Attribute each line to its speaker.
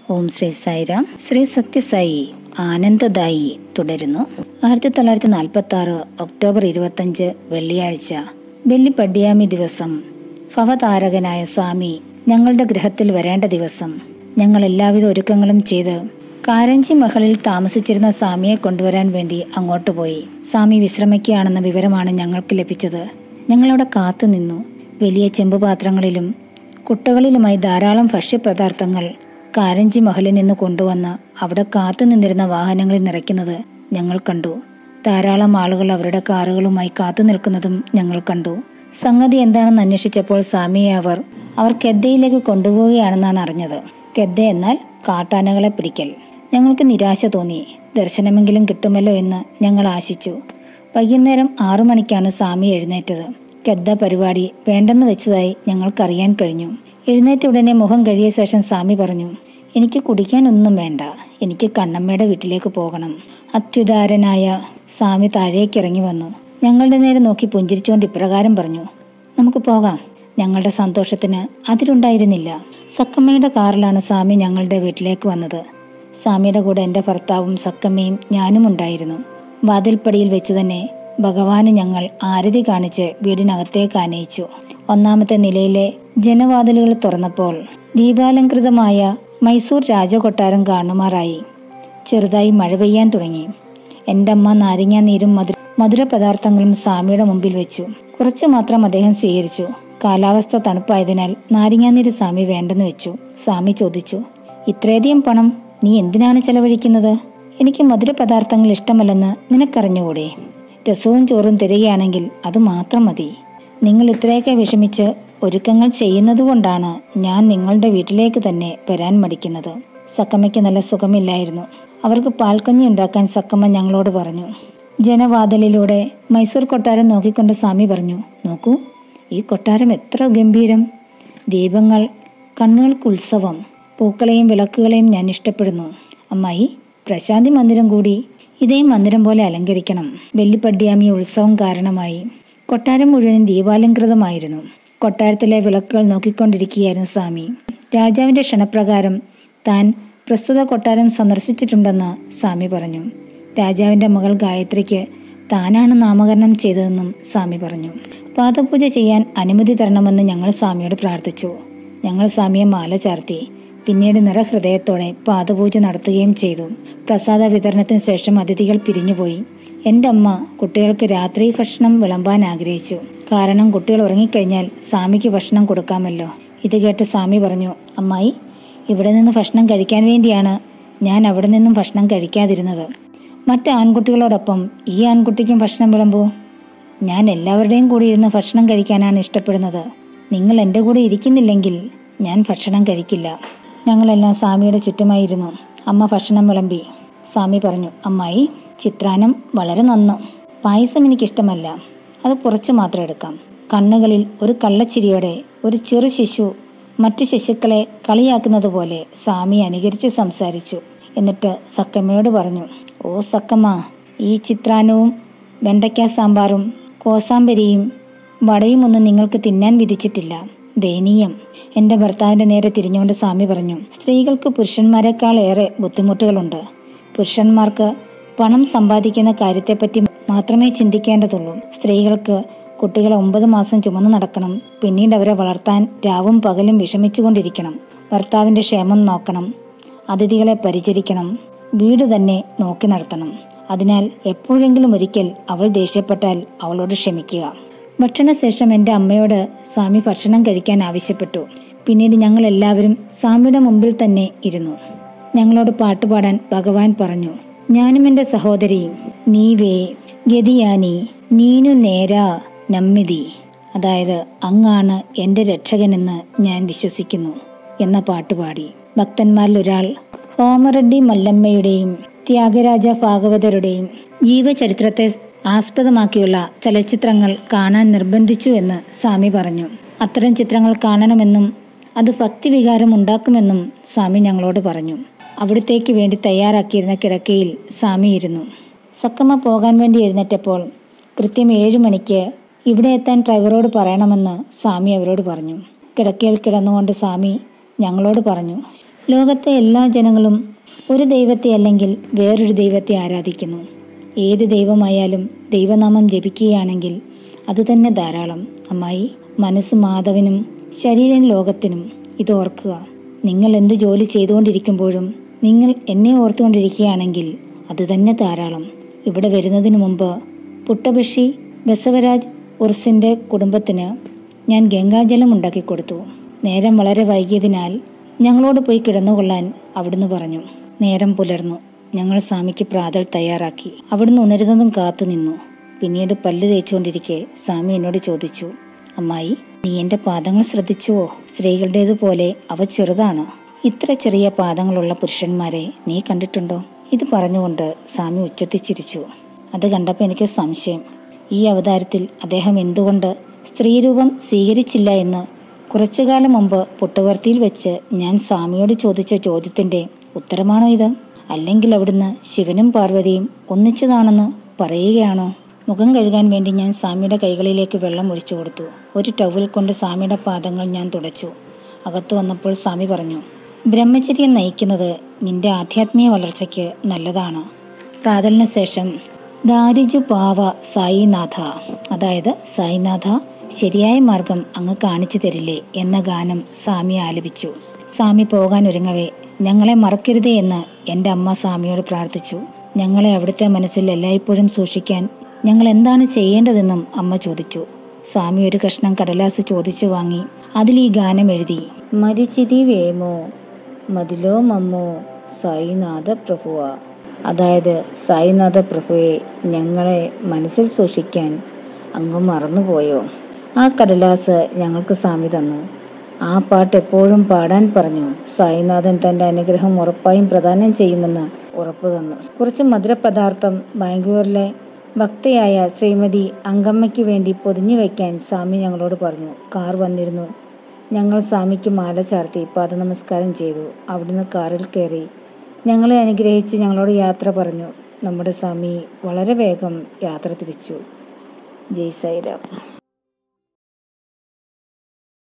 Speaker 1: ഓം ശ്രീ സായിരാം ശ്രീ സത്യസായി ആനന്ദദായി തുടരുന്നു ആയിരത്തി തൊള്ളായിരത്തി നാൽപ്പത്തി ആറ് ഒക്ടോബർ ഇരുപത്തഞ്ച് വെള്ളിയാഴ്ച വെള്ളിപ്പടിയാമി ദിവസം ഭവതാരകനായ സ്വാമി ഞങ്ങളുടെ ഗൃഹത്തിൽ വരേണ്ട ദിവസം ഞങ്ങൾ എല്ലാവിധ ഒരുക്കങ്ങളും ചെയ്ത് കാരഞ്ചി മഹളിൽ താമസിച്ചിരുന്ന സ്വാമിയെ കൊണ്ടുവരാൻ വേണ്ടി അങ്ങോട്ട് പോയി സ്വാമി വിശ്രമിക്കുകയാണെന്ന വിവരമാണ് ഞങ്ങൾക്ക് ലഭിച്ചത് ഞങ്ങളവിടെ കാത്തു നിന്നു വലിയ ചെമ്പുപാത്രങ്ങളിലും കുട്ടകളിലുമായി ധാരാളം ഭക്ഷ്യപദാർത്ഥങ്ങൾ കാരഞ്ചി മഹലിൽ നിന്ന് കൊണ്ടുവന്ന് അവിടെ കാത്തു നിന്നിരുന്ന വാഹനങ്ങളിൽ നിറയ്ക്കുന്നത് ഞങ്ങൾ കണ്ടു ധാരാളം ആളുകൾ അവരുടെ കാറുകളുമായി കാത്തു നിൽക്കുന്നതും ഞങ്ങൾ കണ്ടു സംഗതി എന്താണെന്ന് അന്വേഷിച്ചപ്പോൾ സ്വാമിയെ അവർ അവർ കെദ്ദയിലേക്ക് കൊണ്ടുപോവുകയാണെന്നാണ് അറിഞ്ഞത് കെദ്ദ എന്നാൽ കാട്ടാനകളെ പിടിക്കൽ ഞങ്ങൾക്ക് നിരാശ തോന്നി ദർശനമെങ്കിലും കിട്ടുമല്ലോ എന്ന് ഞങ്ങൾ ആശിച്ചു വൈകുന്നേരം ആറു മണിക്കാണ് സ്വാമി എഴുന്നേറ്റത് കെദ്ദ പരിപാടി വേണ്ടെന്ന് വെച്ചതായി ഞങ്ങൾക്കറിയാൻ കഴിഞ്ഞു എഴുന്നേറ്റ ഉടനെ മുഖം കഴിയ ശേഷം സ്വാമി പറഞ്ഞു എനിക്ക് കുടിക്കാനൊന്നും വേണ്ട എനിക്ക് കണ്ണമ്മയുടെ വീട്ടിലേക്ക് പോകണം അത്യുദാരനായ സ്വാമി താഴേക്ക് ഇറങ്ങി വന്നു ഞങ്ങളുടെ നേരെ നോക്കി പുഞ്ചിരിച്ചുകൊണ്ട് ഇപ്രകാരം പറഞ്ഞു നമുക്ക് പോകാം ഞങ്ങളുടെ സന്തോഷത്തിന് അതിലുണ്ടായിരുന്നില്ല സക്കമ്മയുടെ കാറിലാണ് സ്വാമി ഞങ്ങളുടെ വീട്ടിലേക്ക് വന്നത് സ്വാമിയുടെ കൂടെ എൻ്റെ ഭർത്താവും സക്കമ്മയും ഞാനും ഉണ്ടായിരുന്നു വാതിൽപ്പടിയിൽ വെച്ച് തന്നെ ഭഗവാന് ഞങ്ങൾ ആരതി കാണിച്ച് വീടിനകത്തേക്ക് ആനയിച്ചു ഒന്നാമത്തെ നിലയിലെ ജനവാതിലുകൾ തുറന്നപ്പോൾ ദീപാലങ്കൃതമായ മൈസൂർ രാജകൊട്ടാരം കാണുമാറായി ചെറുതായി മഴ പെയ്യാൻ തുടങ്ങി എൻ്റെ അമ്മ നാരങ്ങാ നീരും മധുര മധുര പദാർത്ഥങ്ങളും സ്വാമിയുടെ മുമ്പിൽ വെച്ചു കുറച്ചു മാത്രം അദ്ദേഹം സ്വീകരിച്ചു കാലാവസ്ഥ തണുപ്പായതിനാൽ നാരങ്ങാനീര് സ്വാമി വേണ്ടെന്ന് വെച്ചു സ്വാമി ചോദിച്ചു ഇത്രയധികം പണം നീ എന്തിനാണ് ചെലവഴിക്കുന്നത് എനിക്ക് മധുര പദാർത്ഥങ്ങൾ ഇഷ്ടമല്ലെന്ന് നിനക്കറിഞ്ഞുകൂടെ രസവും ചോറും തരികയാണെങ്കിൽ അത് മാത്രം മതി നിങ്ങൾ ഇത്രയൊക്കെ വിഷമിച്ച് ഒരുക്കങ്ങൾ ചെയ്യുന്നതുകൊണ്ടാണ് ഞാൻ നിങ്ങളുടെ വീട്ടിലേക്ക് തന്നെ വരാൻ മടിക്കുന്നത് സക്കമ്മയ്ക്ക് നല്ല സുഖമില്ലായിരുന്നു അവർക്ക് പാൽക്കഞ്ഞി ഉണ്ടാക്കാൻ സക്കമ്മ ഞങ്ങളോട് പറഞ്ഞു ജനവാതിലിലൂടെ മൈസൂർ കൊട്ടാരം നോക്കിക്കൊണ്ട് സ്വാമി പറഞ്ഞു നോക്കൂ ഈ കൊട്ടാരം എത്ര ഗംഭീരം ദീപങ്ങൾ കണ്ണുകൾക്ക് ഉത്സവം പൂക്കളെയും വിളക്കുകളെയും ഞാൻ ഇഷ്ടപ്പെടുന്നു അമ്മായി പ്രശാന്തി മന്ദിരം കൂടി ഇതേ മന്ദിരം പോലെ അലങ്കരിക്കണം വെള്ളിപ്പടിയാമി ഉത്സവം കാരണമായി കൊട്ടാരം മുഴുവൻ ദീപാലങ്കൃതമായിരുന്നു കൊട്ടാരത്തിലെ വിളക്കുകൾ നോക്കിക്കൊണ്ടിരിക്കുകയായിരുന്നു സ്വാമി രാജാവിന്റെ ക്ഷണപ്രകാരം താൻ പ്രസ്തുത കൊട്ടാരം സന്ദർശിച്ചിട്ടുണ്ടെന്ന് സ്വാമി പറഞ്ഞു രാജാവിന്റെ മകൾ ഗായത്രിക്ക് താനാണ് നാമകരണം ചെയ്തതെന്നും സ്വാമി പറഞ്ഞു പാദപൂജ ചെയ്യാൻ അനുമതി തരണമെന്ന് ഞങ്ങൾ സ്വാമിയോട് പ്രാർത്ഥിച്ചു ഞങ്ങൾ സ്വാമിയെ മാല ചാർത്തി പിന്നീട് നിറഹൃദയത്തോടെ പാദപൂജ നടത്തുകയും ചെയ്തു പ്രസാദ വിതരണത്തിന് ശേഷം അതിഥികൾ പിരിഞ്ഞുപോയി എൻ്റെ അമ്മ കുട്ടികൾക്ക് രാത്രി ഭക്ഷണം വിളമ്പാൻ ആഗ്രഹിച്ചു കാരണം കുട്ടികൾ ഉറങ്ങിക്കഴിഞ്ഞാൽ സ്വാമിക്ക് ഭക്ഷണം കൊടുക്കാമല്ലോ ഇത് കേട്ട് സ്വാമി പറഞ്ഞു അമ്മായി ഇവിടെ നിന്ന് ഭക്ഷണം കഴിക്കാൻ വേണ്ടിയാണ് ഞാൻ അവിടെ നിന്നും ഭക്ഷണം കഴിക്കാതിരുന്നത് മറ്റ് ആൺകുട്ടികളോടൊപ്പം ഈ ആൺകുട്ടിക്കും ഭക്ഷണം വിളമ്പോ ഞാൻ എല്ലാവരുടെയും കൂടി ഇരുന്ന് ഭക്ഷണം കഴിക്കാനാണ് ഇഷ്ടപ്പെടുന്നത് നിങ്ങൾ എൻ്റെ കൂടെ ഇരിക്കുന്നില്ലെങ്കിൽ ഞാൻ ഭക്ഷണം കഴിക്കില്ല ഞങ്ങളെല്ലാം സ്വാമിയുടെ ചുറ്റുമായിരുന്നു അമ്മ ഭക്ഷണം വിളമ്പി സ്വാമി പറഞ്ഞു അമ്മായി ചിത്രാനം വളരെ നന്ന് പായസം എനിക്കിഷ്ടമല്ല അത് കുറച്ച് മാത്രം എടുക്കാം കണ്ണുകളിൽ ഒരു കള്ളച്ചിരിയോടെ ഒരു ചെറു ശിശു മറ്റു ശിശുക്കളെ കളിയാക്കുന്നത് പോലെ സ്വാമി അനുകരിച്ച് സംസാരിച്ചു എന്നിട്ട് സക്കമ്മയോട് പറഞ്ഞു ഓ സക്കമ്മ ഈ ചിത്രാനവും വെണ്ടയ്ക്ക സാമ്പാറും കോസാമ്പരിയും വടയും ഒന്നും നിങ്ങൾക്ക് തിന്നാൻ വിധിച്ചിട്ടില്ല ദയനീയം എൻ്റെ ഭർത്താവിൻ്റെ നേരെ തിരിഞ്ഞുകൊണ്ട് സ്വാമി പറഞ്ഞു സ്ത്രീകൾക്ക് പുരുഷന്മാരെക്കാൾ ഏറെ ബുദ്ധിമുട്ടുകളുണ്ട് പുരുഷന്മാർക്ക് പണം സമ്പാദിക്കുന്ന കാര്യത്തെപ്പറ്റി മാത്രമേ ചിന്തിക്കേണ്ടതുള്ളൂ സ്ത്രീകൾക്ക് കുട്ടികളെ ഒമ്പത് മാസം ചുമന്നു നടക്കണം പിന്നീട് അവരെ വളർത്താൻ രാവും പകലും വിഷമിച്ചുകൊണ്ടിരിക്കണം ഭർത്താവിൻ്റെ ക്ഷേമം നോക്കണം അതിഥികളെ പരിചരിക്കണം വീട് തന്നെ നോക്കി നടത്തണം അതിനാൽ എപ്പോഴെങ്കിലും ഒരിക്കൽ അവൾ ദേഷ്യപ്പെട്ടാൽ അവളോട് ക്ഷമിക്കുക ഭക്ഷണശേഷം എൻ്റെ അമ്മയോട് സ്വാമി ഭക്ഷണം കഴിക്കാൻ ആവശ്യപ്പെട്ടു പിന്നീട് ഞങ്ങൾ എല്ലാവരും സ്വാമിയുടെ മുമ്പിൽ തന്നെ ഇരുന്നു ഞങ്ങളോട് പാട്ടുപാടാൻ ഭഗവാൻ പറഞ്ഞു ഞാനും എൻ്റെ സഹോദരിയും നീവേ ഗതിയാനി നീനു നേരാ നമ്മിതി അതായത് അങ്ങാണ് എൻ്റെ രക്ഷകനെന്ന് ഞാൻ വിശ്വസിക്കുന്നു എന്ന പാട്ടുപാടി ഭക്തന്മാരിൽ ഒരാൾ ഹോമറെഡ്ഡി മല്ലമ്മയുടെയും ത്യാഗരാജ ഭാഗവതരുടെയും ജീവചരിത്രത്തെ ആസ്പദമാക്കിയുള്ള ചലച്ചിത്രങ്ങൾ കാണാൻ നിർബന്ധിച്ചു എന്ന് സ്വാമി പറഞ്ഞു അത്തരം ചിത്രങ്ങൾ കാണണമെന്നും അത് ഭക്തിവികാരം ഉണ്ടാക്കുമെന്നും സ്വാമി ഞങ്ങളോട് പറഞ്ഞു അവിടത്തേക്ക് വേണ്ടി തയ്യാറാക്കിയിരുന്ന കിടക്കയിൽ സ്വാമി ഇരുന്നു സക്കമ്മ പോകാൻ വേണ്ടി എഴുന്നേറ്റപ്പോൾ കൃത്യം ഏഴു മണിക്ക് ഇവിടെ എത്താൻ ഡ്രൈവറോട് പറയണമെന്ന് സ്വാമി അവരോട് പറഞ്ഞു കിടക്കയിൽ കിടന്നുകൊണ്ട് സ്വാമി ഞങ്ങളോട് പറഞ്ഞു ലോകത്തെ എല്ലാ ജനങ്ങളും ഒരു ദൈവത്തെ അല്ലെങ്കിൽ വേറൊരു ദൈവത്തെ ആരാധിക്കുന്നു ഏത് ദൈവമായാലും ദൈവനാമം ജപിക്കുകയാണെങ്കിൽ അതുതന്നെ ധാരാളം അമ്മായി മനസ്സ് മാധവനും ശരീരം ലോകത്തിനും ഇത് ഓർക്കുക നിങ്ങൾ എന്ത് ജോലി ചെയ്തുകൊണ്ടിരിക്കുമ്പോഴും നിങ്ങൾ എന്നെ ഓർത്തുകൊണ്ടിരിക്കുകയാണെങ്കിൽ അതുതന്നെ ധാരാളം ഇവിടെ വരുന്നതിന് മുമ്പ് പുട്ടബഷി ബസവരാജ് ഉർസിന്റെ കുടുംബത്തിന് ഞാൻ ഗംഗാജലം ഉണ്ടാക്കി കൊടുത്തു നേരം വളരെ വൈകിയതിനാൽ ഞങ്ങളോട് പോയി കിടന്നുകൊള്ളാൻ അവിടുന്ന് പറഞ്ഞു നേരം പുലർന്നു ഞങ്ങൾ സ്വാമിക്ക് പ്രാതൽ തയ്യാറാക്കി അവിടുന്ന് ഉണരുന്നതും കാത്തു നിന്നു പിന്നീട് പല്ല് തേച്ചുകൊണ്ടിരിക്കെ സ്വാമി എന്നോട് ചോദിച്ചു അമ്മായി നീ എന്റെ പാദങ്ങൾ ശ്രദ്ധിച്ചുവോ സ്ത്രീകളുടേതുപോലെ അവ ചെറുതാണ് ഇത്ര ചെറിയ പാദങ്ങളുള്ള പുരുഷന്മാരെ നീ കണ്ടിട്ടുണ്ടോ ഇത് പറഞ്ഞുകൊണ്ട് സ്വാമി ഉച്ചത്തിൽ ചിരിച്ചു അത് കണ്ടപ്പോൾ എനിക്ക് സംശയം ഈ അവതാരത്തിൽ അദ്ദേഹം എന്തുകൊണ്ട് സ്ത്രീരൂപം സ്വീകരിച്ചില്ല എന്ന് കുറച്ചുകാലം മുമ്പ് പുട്ടുവർത്തിയിൽ വെച്ച് ഞാൻ സ്വാമിയോട് ചോദിച്ച ചോദ്യത്തിന്റെ ഉത്തരമാണോ ഇത് അല്ലെങ്കിൽ അവിടുന്ന് ശിവനും പാർവതിയും ഒന്നിച്ചതാണെന്ന് പറയുകയാണോ മുഖം കഴുകാൻ വേണ്ടി ഞാൻ സ്വാമിയുടെ കൈകളിലേക്ക് വെള്ളം ഒഴിച്ചു കൊടുത്തു ഒരു ടവൽ കൊണ്ട് സ്വാമിയുടെ പാദങ്ങൾ ഞാൻ തുടച്ചു അകത്തു വന്നപ്പോൾ സ്വാമി പറഞ്ഞു ബ്രഹ്മചര്യം നയിക്കുന്നത് നിന്റെ ആധ്യാത്മിക വളർച്ചയ്ക്ക് നല്ലതാണ് പ്രാതലിന് ശേഷം ദാരിജു പാവ സായിനാഥ അതായത് സായിനാഥ ശരിയായ മാർഗം അങ്ങ് കാണിച്ചു തരില്ലേ എന്ന ഗാനം സ്വാമി ആലപിച്ചു സ്വാമി പോകാൻ ഒരുങ്ങവേ ഞങ്ങളെ മറക്കരുതേ എന്ന് എൻ്റെ അമ്മ സ്വാമിയോട് പ്രാർത്ഥിച്ചു ഞങ്ങളെ അവിടുത്തെ മനസ്സിൽ എല്ലായ്പ്പോഴും സൂക്ഷിക്കാൻ ഞങ്ങൾ എന്താണ് ചെയ്യേണ്ടതെന്നും അമ്മ ചോദിച്ചു സ്വാമി ഒരു കഷ്ണം കടലാസ് ചോദിച്ചു വാങ്ങി അതിൽ ഈ ഗാനം എഴുതി മരിച്ചിതി വേമോ മതിലോ മമ്മോ സായിനാഥ പ്രഭുവ അതായത് സായിനാഥ പ്രഭുവെ ഞങ്ങളെ മനസ്സിൽ സൂക്ഷിക്കാൻ അങ്ങ് മറന്നുപോയോ ആ കടലാസ് ഞങ്ങൾക്ക് സ്വാമി തന്നു ആ പാട്ട് എപ്പോഴും പാടാൻ പറഞ്ഞു സായിനാഥൻ തന്റെ അനുഗ്രഹം ഉറപ്പായും പ്രദാനം ചെയ്യുമെന്ന് ഉറപ്പു തന്നു കുറച്ച് മധുരപദാർത്ഥം ബാംഗ്ലൂരിലെ ഭക്തയായ ശ്രീമതി അങ്കമ്മയ്ക്ക് വേണ്ടി പൊതിഞ്ഞു വയ്ക്കാൻ സ്വാമി ഞങ്ങളോട് പറഞ്ഞു കാർ വന്നിരുന്നു ഞങ്ങൾ സ്വാമിക്ക് മാല ചാർത്തി പാദനമസ്കാരം ചെയ്തു അവിടുന്ന് കാറിൽ കയറി ഞങ്ങളെ അനുഗ്രഹിച്ച് ഞങ്ങളോട് യാത്ര പറഞ്ഞു നമ്മുടെ സ്വാമി വളരെ വേഗം യാത്ര തിരിച്ചു ജയ് സായിരാം